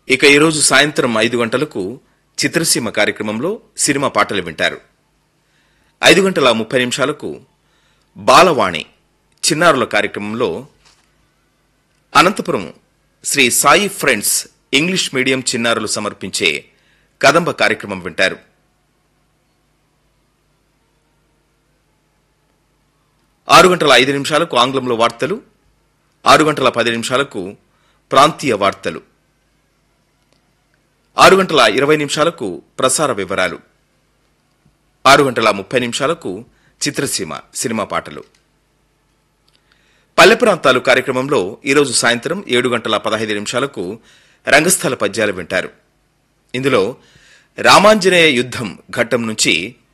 ఇక ఈరోజు సాయంత్రం ఐదు గంటలకు చిత్రసీమ కార్యక్రమంలో సినిమా పాటలు వింటారు ఐదు గంటల ముప్పై నిమిషాలకు బాలవాణి చిన్నారుల కార్యక్రమంలో Anantapuram Shri Sai friends English medium చిన్నారులు సమర్పించే కదంబ కార్యక్రమం వింటారు ఆరు గంటల ఐదు నిమిషాలకు ఆంగ్లంలో వార్తలు ఆరు గంటల పది నిమిషాలకు ప్రాంతీయ వార్తలు ఆరు గంటల ఇరవై నిమిషాలకు ప్రసార వివరాలు ఆరు గంటల ముప్పై నిమిషాలకు చిత్రసీమ సినిమా పాటలు పల్లె ప్రాంతాలు కార్యక్రమంలో ఈరోజు సాయంత్రం ఏడు గంటల పదహైదు నిమిషాలకు రంగస్థల పద్యాలు వింటారు ఇందులో రామాంజనేయ యుద్ధం ఘట్టం నుంచి